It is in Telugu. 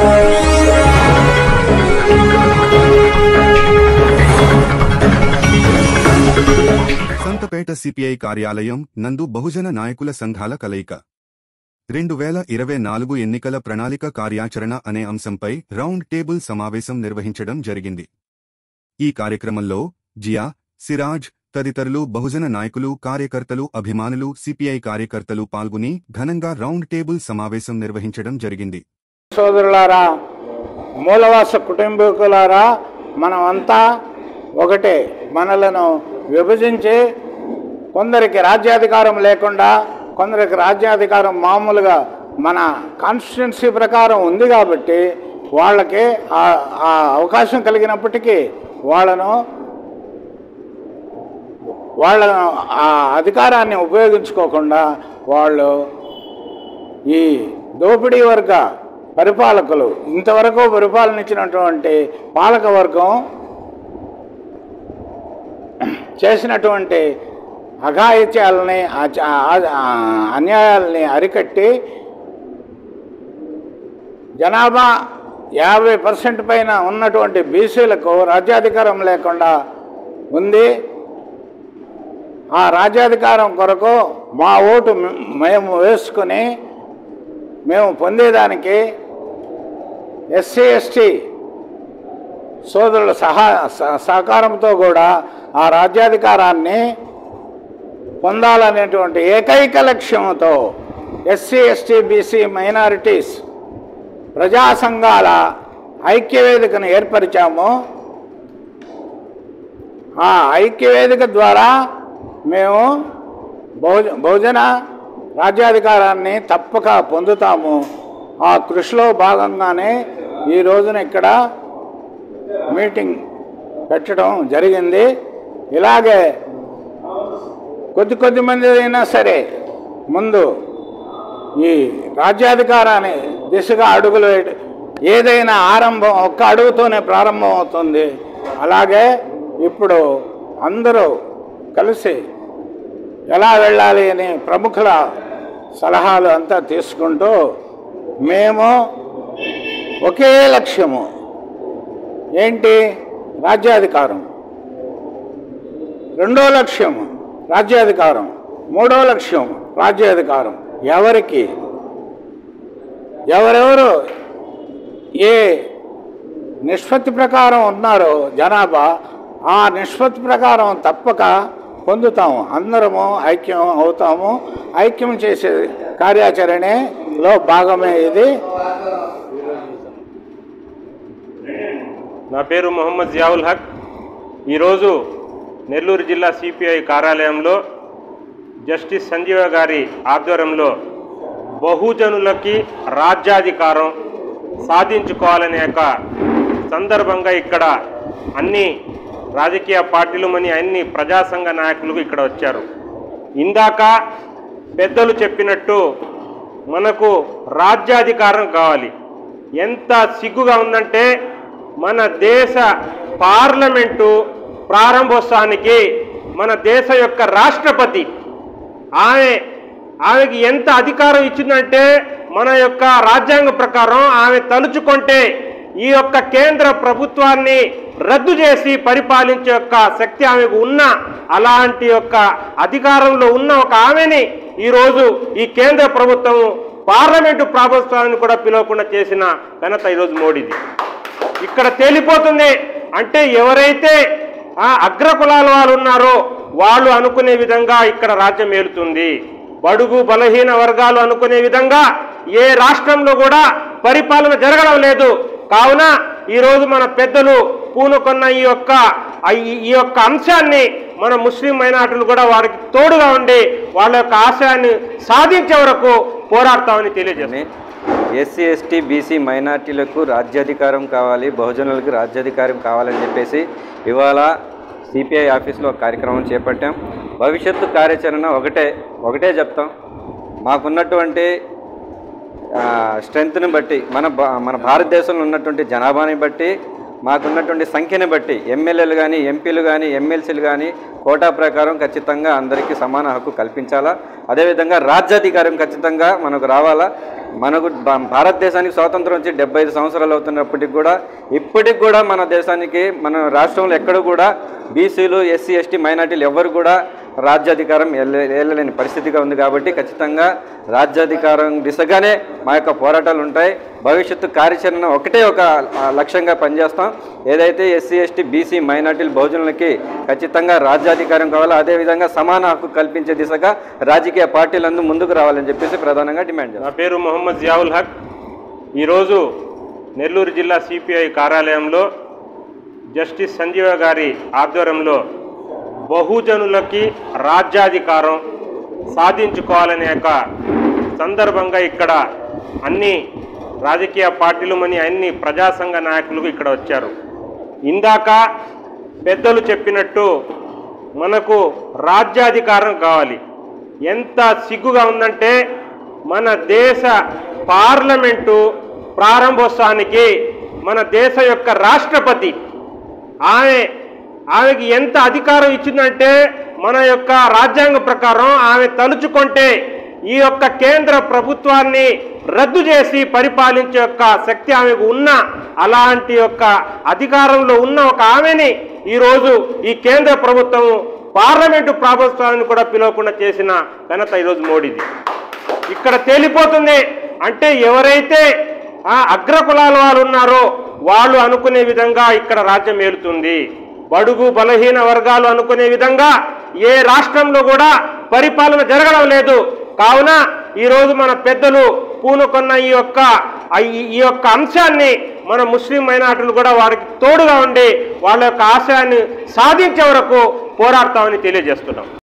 సంతపేట సిపిఐ కార్యాలయం నందు బహుజన నాయకుల సంఘాల కలయిక రెండు వేల ఇరవై నాలుగు ఎన్నికల ప్రణాళిక కార్యాచరణ అనే అంశంపై రౌండ్ టేబుల్ సమావేశం నిర్వహించడం జరిగింది ఈ కార్యక్రమంలో జియా సిరాజ్ తదితరులు బహుజన నాయకులు కార్యకర్తలు అభిమానులు సిపిఐ కార్యకర్తలు పాల్గొని ఘనంగా రౌండ్ టేబుల్ సమావేశం నిర్వహించడం జరిగింది సోదరులారా మూలవాస కుటుంబీకులారా మనమంతా ఒకటే మనలను విభజించి కొందరికి రాజ్యాధికారం లేకుండా కొందరికి రాజ్యాధికారం మామూలుగా మన కాన్స్టిట్యున్సీ ప్రకారం ఉంది కాబట్టి వాళ్ళకి ఆ- ఆ అవకాశం కలిగినప్పటికీ వాళ్ళను వాళ్ళ ఆ అధికారాన్ని ఉపయోగించుకోకుండా వాళ్ళు ఈ దోపిడీ వర్గ పరిపాలకులు ఇంతవరకు పరిపాలన ఇచ్చినటువంటి పాలక వర్గం చేసినటువంటి అఘాయిత్యాలని ఆచ- ఆ- ఆ- అన్యాయాలని అరికట్టి జనాభా యాభై పర్సెంట్ పైన ఉన్నటువంటి బీసీలకు రాజ్యాధికారం లేకుండా ఉంది ఆ రాజ్యాధికారం కొరకు మా ఓటు మే- మేము వేసుకుని మేము పొందేదానికి ఎస్సీ ఎస్టీ సోదరుల సహా సహ- సహకారంతో కూడా ఆ రాజ్యాధికారాన్ని పొందాలనేటువంటి ఏకైక లక్ష్యంతో ఎస్సీ ఎస్టీ బీసీ మైనారిటీస్ ప్రజా సంఘాల ఐక్యవేదికను ఏర్పరిచాము ఆ ఐక్యవేదిక ద్వారా మేము బహుజ బహుజన రాజ్యాధికారాన్ని తప్పక పొందుతాము ఆ కృషిలో భాగంగానే ఈ రోజున ఇక్కడ మీటింగ్ పెట్టడం జరిగింది ఇలాగే కొద్ది కొద్ది మంది అయినా సరే ముందు ఈ రాజ్యాధికారాన్ని దిశగా అడుగులు వేయ- ఏదైనా ఆరంభం ఒక్క అడుగుతోనే ప్రారంభం అవుతుంది అలాగే ఇప్పుడు అందరూ కలిసి ఎలా వెళ్ళాలి అని ప్రముఖుల సలహాలు అంతా తీసుకుంటూ మేము ఒకే లక్ష్యము ఏంటి రాజ్యాధికారం రెండో లక్ష్యం రాజ్యాధికారం మూడో లక్ష్యం రాజ్యాధికారం ఎవరికి ఎవరెవరు ఏ నిష్పత్తి ప్రకారం ఉన్నారో జనాభా ఆ నిష్పత్తి ప్రకారం తప్పక పొందుతాము అందరము ఐక్యం అవుతాము ఐక్యం చేసే కార్యాచరణలో భాగమే ఇది నా పేరు మొహమ్మద్ జియావుల్ హక్ ఈరోజు నెల్లూరు జిల్లా సిపిఐ కార్యాలయంలో జస్టిస్ సంజీవ గారి ఆధ్వర్యంలో బహుజనులకి రాజ్యాధికారం సాధించుకోవాలనే యొక్క సందర్భంగా ఇక్కడ అన్ని రాజకీయ పార్టీలు మని అన్ని ప్రజా సంఘ నాయకులు ఇక్కడ వచ్చారు ఇందాక పెద్దలు చెప్పినట్టు మనకు రాజ్యాధికారం కావాలి ఎంత సిగ్గుగా ఉందంటే మన దేశ పార్లమెంటు ప్రారంభోత్సవానికి మన దేశ యొక్క రాష్ట్రపతి ఆమె ఆమెకి ఎంత అధికారం ఇచ్చిందంటే మన యొక్క రాజ్యాంగ ప్రకారం ఆమె తలుచుకుంటే ఈ యొక్క కేంద్ర ప్రభుత్వాన్ని రద్దు చేసి పరిపాలించే యొక్క శక్తి ఆమెకు ఉన్న అలాంటి యొక్క అధికారంలో ఉన్న ఒక ఆమెని ఈరోజు ఈ కేంద్ర ప్రభుత్వం పార్లమెంటు ప్రభుత్వాన్ని కూడా పిలవకుండా చేసిన ఘనత ఈరోజు మోడీది ఇక్కడ తేలిపోతుంది అంటే ఎవరైతే ఆ అగ్ర కులాల వాళ్ళు ఉన్నారో వాళ్ళు అనుకునే విధంగా ఇక్కడ రాజ్యం ఏలుతుంది బడుగు బలహీన వర్గాలు అనుకునే విధంగా ఏ రాష్ట్రంలో కూడా పరిపాలన జరగడం లేదు కావున ఈరోజు మన పెద్దలు పూనుకొన్న ఈ యొక్క ఈ- ఈ యొక్క అంశాన్ని మన ముస్లిం మైనార్టీలు కూడా వారికి తోడుగా ఉండి వాళ్ళ యొక్క ఆశయాన్ని సాధించే వరకు పోరాడతామని తెలియజేస్తాం ఎస్సీ ఎస్టీ బీసీ మైనార్టీలకు రాజ్యాధికారం కావాలి బహుజనులకు రాజ్యాధికారం కావాలని చెప్పేసి ఇవాళ సిపిఐ ఆఫీస్లో ఒక కార్యక్రమం చేపట్టాం భవిష్యత్తు కార్యాచరణ ఒకటే ఒకటే చెప్తాం మాకున్నటువంటి స్ట్రెంగ్త్ని బట్టి మన భా- మన భారతదేశంలో ఉన్నటువంటి జనాభాని బట్టి మాకున్నటువంటి సంఖ్యను బట్టి ఎమ్మెల్యేలు కానీ ఎంపీలు కానీ ఎమ్మెల్సీలు కానీ కోటా ప్రకారం ఖచ్చితంగా అందరికీ సమాన హక్కు కల్పించాలా అదేవిధంగా రాజ్యాధికారం ఖచ్చితంగా మనకు రావాలా మనకు భా- భారతదేశానికి స్వాతంత్రం వచ్చి డెబ్బై ఐదు సంవత్సరాలు అవుతున్నప్పటికి కూడా ఇప్పటికి కూడా మన దేశానికి మన రాష్ట్రంలో ఎక్కడ కూడా బీసీలు ఎస్సీ ఎస్టీ మైనార్టీలు ఎవరు కూడా రాజ్యాధికారం వెళ్ళ- వెళ్ళలేని పరిస్థితిగా ఉంది కాబట్టి ఖచ్చితంగా రాజ్యాధికారం దిశగానే మా యొక్క పోరాటాలు ఉంటాయి భవిష్యత్తు కార్యాచరణ ఒకటే ఒక ఆ, లక్ష్యంగా పనిచేస్తాం ఏదైతే ఎస్సీ ఎస్టీ బీసీ మైనార్టీలు బహుజనులకి ఖచ్చితంగా రాజ్యాధికారం కావాలో అదేవిధంగా సమాన హక్కు కల్పించే దిశగా రాజకీయ పార్టీలందు ముందుకు రావాలని చెప్పేసి ప్రధానంగా డిమాండ్ చేస్తాం నా పేరు మొహమ్మద్ జియావుల్ హక్ ఈరోజు నెల్లూరు జిల్లా సిపిఐ కార్యాలయంలో జస్టిస్ సంజీవ గారి ఆధ్వర్యంలో బహుజనులకి రాజ్యాధికారం సాధించుకోవాలనే యొక్క సందర్భంగా ఇక్కడ అన్ని రాజకీయ పార్టీలు మని అన్ని ప్రజా సంఘ నాయకులు ఇక్కడ వచ్చారు ఇందాక పెద్దలు చెప్పినట్టు మనకు రాజ్యాధికారం కావాలి ఎంత సిగ్గుగా ఉందంటే మన దేశ పార్లమెంటు ప్రారంభోత్సవానికి మన దేశ యొక్క రాష్ట్రపతి ఆమె ఆమెకి ఎంత అధికారం ఇచ్చిందంటే మన యొక్క రాజ్యాంగ ప్రకారం ఆమె తలుచుకుంటే ఈ యొక్క కేంద్ర ప్రభుత్వాన్ని రద్దు చేసి పరిపాలించే యొక్క శక్తి ఆమెకు ఉన్న అలాంటి యొక్క అధికారంలో ఉన్న ఒక ఆమెని ఈరోజు ఈ కేంద్ర ప్రభుత్వం పార్లమెంటు ప్రభుత్వాన్ని కూడా పిలవకుండా చేసిన ఘనత ఈరోజు మోడీది ఇక్కడ తేలిపోతుంది అంటే ఎవరైతే ఆ అగ్ర కులాల వాళ్ళు ఉన్నారో వాళ్ళు అనుకునే విధంగా ఇక్కడ రాజ్యం ఏలుతుంది బడుగు బలహీన వర్గాలు అనుకునే విధంగా ఏ రాష్ట్రంలో కూడా పరిపాలన జరగడం లేదు కావున ఈరోజు మన పెద్దలు పూనుకొన్న ఈ యొక్క ఈ- ఈ యొక్క అంశాన్ని మన ముస్లిం మైనార్టీలు కూడా వారికి తోడుగా ఉండి వాళ్ళ యొక్క ఆశయాన్ని సాధించే వరకు పోరాడతామని తెలియజేస్తున్నాం